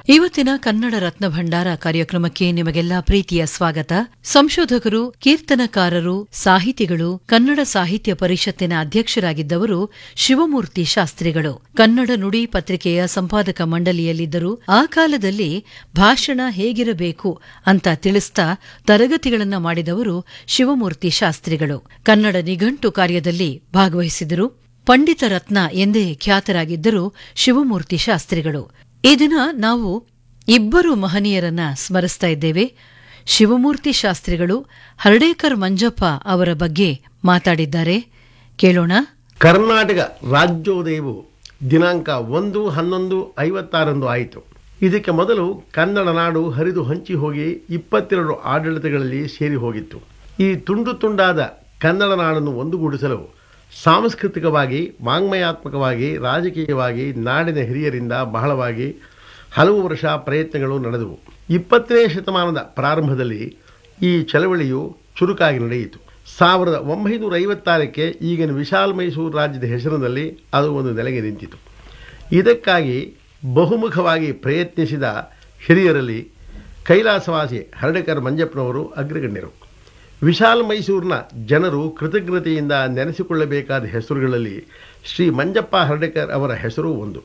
ಇವತ್ತಿನ ಕನ್ನಡ ರತ್ನ ಭಂಡಾರ ಕಾರ್ಯಕ್ರಮಕ್ಕೆ ನಿಮಗೆಲ್ಲ ಪ್ರೀತಿಯ ಸ್ವಾಗತ ಸಂಶೋಧಕರು ಕೀರ್ತನಕಾರರು ಸಾಹಿತಿಗಳು ಕನ್ನಡ ಸಾಹಿತ್ಯ ಪರಿಷತ್ತಿನ ಅಧ್ಯಕ್ಷರಾಗಿದ್ದವರು ಶಿವಮೂರ್ತಿ ಶಾಸ್ತ್ರಿಗಳು ಕನ್ನಡ ನುಡಿ ಪತ್ರಿಕೆಯ ಸಂಪಾದಕ ಮಂಡಳಿಯಲ್ಲಿದ್ದರು ಆ ಕಾಲದಲ್ಲಿ ಭಾಷಣ ಹೇಗಿರಬೇಕು ಅಂತ ತಿಳಿಸ್ತಾ ತರಗತಿಗಳನ್ನ ಮಾಡಿದವರು ಶಿವಮೂರ್ತಿ ಶಾಸ್ತ್ರಿಗಳು ಕನ್ನಡ ನಿಘಂಟು ಕಾರ್ಯದಲ್ಲಿ ಭಾಗವಹಿಸಿದರು ಪಂಡಿತ ರತ್ನ ಎಂದೇ ಖ್ಯಾತರಾಗಿದ್ದರು ಶಿವಮೂರ್ತಿ ಶಾಸ್ತ್ರಿಗಳು ಈ ದಿನ ನಾವು ಇಬ್ಬರು ಮಹನೀಯರನ್ನ ಸ್ಮರಿಸ್ತಾ ಇದ್ದೇವೆ ಶಿವಮೂರ್ತಿ ಶಾಸ್ತ್ರಿಗಳು ಹರ್ಡೇಕರ್ ಮಂಜಪ್ಪ ಅವರ ಬಗ್ಗೆ ಮಾತಾಡಿದ್ದಾರೆ ಕೇಳೋಣ ಕರ್ನಾಟಕ ರಾಜ್ಯೋದಯವು ದಿನಾಂಕ ಒಂದು ಹನ್ನೊಂದು ಐವತ್ತಾರಂದು ಆಯಿತು ಇದಕ್ಕೆ ಮೊದಲು ಕನ್ನಡ ನಾಡು ಹರಿದು ಹಂಚಿ ಹೋಗಿ ಇಪ್ಪತ್ತೆರಡು ಆಡಳಿತಗಳಲ್ಲಿ ಸೇರಿ ಹೋಗಿತ್ತು ಈ ತುಂಡು ತುಂಡಾದ ಕನ್ನಡ ನಾಡನ್ನು ಒಂದುಗೂಡಿಸಲು ಸಾಂಸ್ಕೃತಿಕವಾಗಿ ವಾಂಗ್ಮಯಾತ್ಮಕವಾಗಿ ರಾಜಕೀಯವಾಗಿ ನಾಡಿನ ಹಿರಿಯರಿಂದ ಬಹಳವಾಗಿ ಹಲವು ವರ್ಷ ಪ್ರಯತ್ನಗಳು ನಡೆದವು ಇಪ್ಪತ್ತನೇ ಶತಮಾನದ ಪ್ರಾರಂಭದಲ್ಲಿ ಈ ಚಳವಳಿಯು ಚುರುಕಾಗಿ ನಡೆಯಿತು ಸಾವಿರದ ಒಂಬೈನೂರ ಐವತ್ತಾರಕ್ಕೆ ಈಗಿನ ವಿಶಾಲ ಮೈಸೂರು ರಾಜ್ಯದ ಹೆಸರಿನಲ್ಲಿ ಅದು ಒಂದು ನೆಲೆಗೆ ನಿಂತಿತು ಇದಕ್ಕಾಗಿ ಬಹುಮುಖವಾಗಿ ಪ್ರಯತ್ನಿಸಿದ ಹಿರಿಯರಲ್ಲಿ ಕೈಲಾಸವಾಸಿ ಹರ್ಡಕರ್ ಮಂಜಪ್ಪನವರು ಅಗ್ರಗಣ್ಯರು ವಿಶಾಲ ಮೈಸೂರಿನ ಜನರು ಕೃತಜ್ಞತೆಯಿಂದ ನೆನೆಸಿಕೊಳ್ಳಬೇಕಾದ ಹೆಸರುಗಳಲ್ಲಿ ಶ್ರೀ ಮಂಜಪ್ಪ ಹರ್ಡಕರ್ ಅವರ ಹೆಸರು ಒಂದು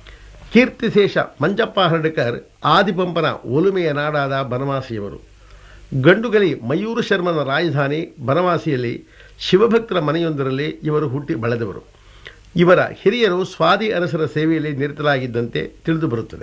ಕೀರ್ತಿಶೇಷ ಮಂಜಪ್ಪ ಹರ್ಡಕರ್ ಆದಿಪಂಪನ ಒಲುಮೆಯ ನಾಡಾದ ಬನವಾಸಿಯವರು ಗಂಡುಗಲಿ ಮಯೂರು ಶರ್ಮನ ರಾಜಧಾನಿ ಬನವಾಸಿಯಲ್ಲಿ ಶಿವಭಕ್ತರ ಮನೆಯೊಂದರಲ್ಲಿ ಇವರು ಹುಟ್ಟಿ ಬೆಳೆದವರು ಇವರ ಹಿರಿಯರು ಸ್ವಾದಿ ಅರಸರ ಸೇವೆಯಲ್ಲಿ ನಿರತರಾಗಿದ್ದಂತೆ ತಿಳಿದು ಬರುತ್ತದೆ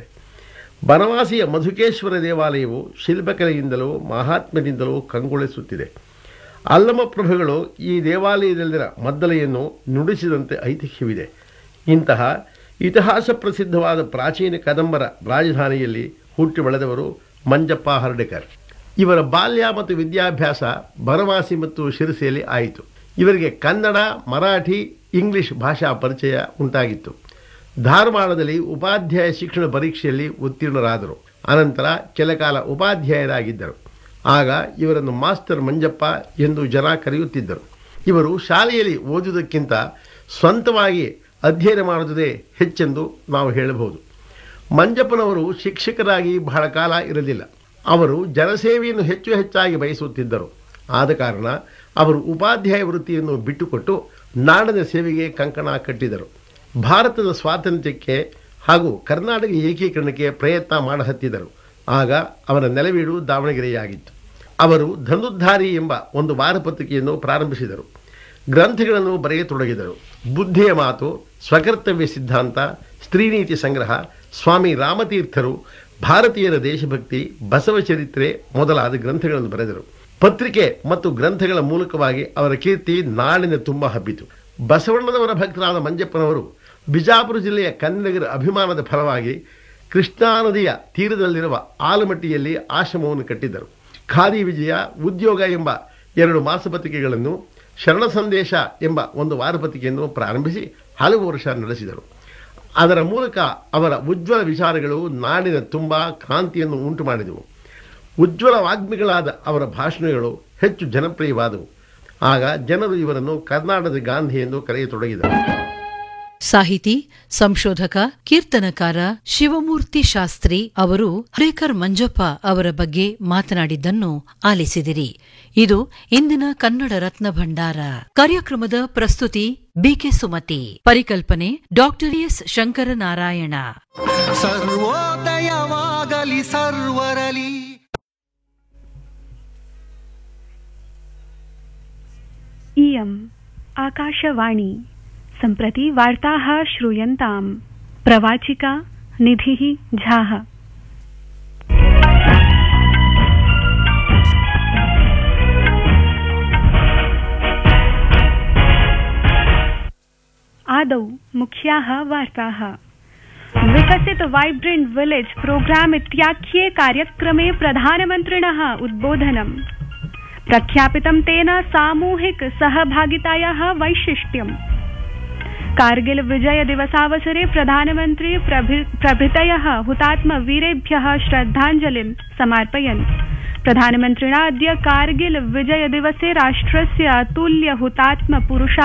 ಬನವಾಸಿಯ ಮಧುಕೇಶ್ವರ ದೇವಾಲಯವು ಶಿಲ್ಪಕಲೆಯಿಂದಲೂ ಮಹಾತ್ಮ್ಯದಿಂದಲೂ ಕಂಗೊಳಿಸುತ್ತಿದೆ ಅಲ್ಲಮ ಪ್ರಭುಗಳು ಈ ದೇವಾಲಯದಲ್ಲಿನ ಮದ್ದಲೆಯನ್ನು ನುಡಿಸಿದಂತೆ ಐತಿಹ್ಯವಿದೆ ಇಂತಹ ಇತಿಹಾಸ ಪ್ರಸಿದ್ಧವಾದ ಪ್ರಾಚೀನ ಕದಂಬರ ರಾಜಧಾನಿಯಲ್ಲಿ ಹುಟ್ಟಿ ಬೆಳೆದವರು ಮಂಜಪ್ಪ ಹರ್ಡೇಕರ್ ಇವರ ಬಾಲ್ಯ ಮತ್ತು ವಿದ್ಯಾಭ್ಯಾಸ ಬನವಾಸಿ ಮತ್ತು ಶಿರಸಿಯಲ್ಲಿ ಆಯಿತು ಇವರಿಗೆ ಕನ್ನಡ ಮರಾಠಿ ಇಂಗ್ಲಿಷ್ ಭಾಷಾ ಪರಿಚಯ ಉಂಟಾಗಿತ್ತು ಧಾರವಾಡದಲ್ಲಿ ಉಪಾಧ್ಯಾಯ ಶಿಕ್ಷಣ ಪರೀಕ್ಷೆಯಲ್ಲಿ ಉತ್ತೀರ್ಣರಾದರು ಅನಂತರ ಕೆಲಕಾಲ ಉಪಾಧ್ಯಾಯರಾಗಿದ್ದರು ಆಗ ಇವರನ್ನು ಮಾಸ್ಟರ್ ಮಂಜಪ್ಪ ಎಂದು ಜನ ಕರೆಯುತ್ತಿದ್ದರು ಇವರು ಶಾಲೆಯಲ್ಲಿ ಓದುವುದಕ್ಕಿಂತ ಸ್ವಂತವಾಗಿ ಅಧ್ಯಯನ ಮಾಡುವುದೇ ಹೆಚ್ಚೆಂದು ನಾವು ಹೇಳಬಹುದು ಮಂಜಪ್ಪನವರು ಶಿಕ್ಷಕರಾಗಿ ಬಹಳ ಕಾಲ ಇರಲಿಲ್ಲ ಅವರು ಜನಸೇವೆಯನ್ನು ಹೆಚ್ಚು ಹೆಚ್ಚಾಗಿ ಬಯಸುತ್ತಿದ್ದರು ಆದ ಕಾರಣ ಅವರು ಉಪಾಧ್ಯಾಯ ವೃತ್ತಿಯನ್ನು ಬಿಟ್ಟುಕೊಟ್ಟು ನಾಡಿನ ಸೇವೆಗೆ ಕಂಕಣ ಕಟ್ಟಿದರು ಭಾರತದ ಸ್ವಾತಂತ್ರ್ಯಕ್ಕೆ ಹಾಗೂ ಕರ್ನಾಟಕ ಏಕೀಕರಣಕ್ಕೆ ಪ್ರಯತ್ನ ಮಾಡಹತ್ತಿದರು ಆಗ ಅವರ ನೆಲವೀಡು ದಾವಣಗೆರೆಯಾಗಿತ್ತು ಅವರು ಧನುರ್ಧಾರಿ ಎಂಬ ಒಂದು ವಾರಪತ್ರಿಕೆಯನ್ನು ಪ್ರಾರಂಭಿಸಿದರು ಗ್ರಂಥಗಳನ್ನು ಬರೆಯತೊಡಗಿದರು ಬುದ್ಧಿಯ ಮಾತು ಸ್ವಕರ್ತವ್ಯ ಸಿದ್ಧಾಂತ ಸ್ತ್ರೀನೀತಿ ಸಂಗ್ರಹ ಸ್ವಾಮಿ ರಾಮತೀರ್ಥರು ಭಾರತೀಯರ ದೇಶಭಕ್ತಿ ಬಸವ ಚರಿತ್ರೆ ಮೊದಲಾದ ಗ್ರಂಥಗಳನ್ನು ಬರೆದರು ಪತ್ರಿಕೆ ಮತ್ತು ಗ್ರಂಥಗಳ ಮೂಲಕವಾಗಿ ಅವರ ಕೀರ್ತಿ ನಾಡಿನ ತುಂಬ ಹಬ್ಬಿತು ಬಸವಣ್ಣನವರ ಭಕ್ತರಾದ ಮಂಜಪ್ಪನವರು ಬಿಜಾಪುರ ಜಿಲ್ಲೆಯ ಕನ್ನಡಿಗರ ಅಭಿಮಾನದ ಫಲವಾಗಿ ಕೃಷ್ಣಾ ನದಿಯ ತೀರದಲ್ಲಿರುವ ಆಲಮಟ್ಟಿಯಲ್ಲಿ ಆಶ್ರಮವನ್ನು ಕಟ್ಟಿದ್ದರು ಖಾದಿ ವಿಜಯ ಉದ್ಯೋಗ ಎಂಬ ಎರಡು ಮಾಸಪತ್ರಿಕೆಗಳನ್ನು ಶರಣ ಸಂದೇಶ ಎಂಬ ಒಂದು ವಾರಪತ್ರಿಕೆಯನ್ನು ಪ್ರಾರಂಭಿಸಿ ಹಲವು ವರ್ಷ ನಡೆಸಿದರು ಅದರ ಮೂಲಕ ಅವರ ಉಜ್ವಲ ವಿಚಾರಗಳು ನಾಡಿನ ತುಂಬ ಕ್ರಾಂತಿಯನ್ನು ಉಂಟು ಮಾಡಿದವು ಉಜ್ವಲ ವಾಗ್ಮಿಗಳಾದ ಅವರ ಭಾಷಣಗಳು ಹೆಚ್ಚು ಜನಪ್ರಿಯವಾದವು ಆಗ ಜನರು ಇವರನ್ನು ಕರ್ನಾಟಕದ ಗಾಂಧಿ ಎಂದು ಕರೆಯತೊಡಗಿದರು ಸಾಹಿತಿ ಸಂಶೋಧಕ ಕೀರ್ತನಕಾರ ಶಿವಮೂರ್ತಿ ಶಾಸ್ತ್ರಿ ಅವರು ಹರೇಕರ್ ಮಂಜಪ್ಪ ಅವರ ಬಗ್ಗೆ ಮಾತನಾಡಿದ್ದನ್ನು ಆಲಿಸಿದಿರಿ ಇದು ಇಂದಿನ ಕನ್ನಡ ರತ್ನ ಭಂಡಾರ ಕಾರ್ಯಕ್ರಮದ ಪ್ರಸ್ತುತಿ ಬಿಕೆ ಸುಮತಿ ಪರಿಕಲ್ಪನೆ ಡಾಕ್ಟರ್ ಎಸ್ ಶಂಕರನಾರಾಯಣ ಸರ್ವೋದಯವಾಗಲಿ ಸರ್ವರಲಿ इयम् आकाशवाणी सम्प्रति वार्ताः श्रूयन्ताम् प्रवाचिका निधिः झाः आदौ मुख्याः वार्ताः विकसित वाइब्रेंट विलेज प्रोग्राम इत्याख्ये कार्यक्रमे प्रधानमन्त्रिणः उद्बोधनम् प्रख्यापितं तेन सामूहिक सहभागितायाः वैशिष्ट्यम् कारगिल विजय दिवसावसरे प्रधानमन्त्री प्रभृतयः हुतात्मवीरेभ्यः श्रद्धाञ्जलिं समर्पयन् प्रधानमन्त्रिणा अद्य कारगिल विजय दिवसे राष्ट्रस्य अतुल्य हुतात्म पुरुषा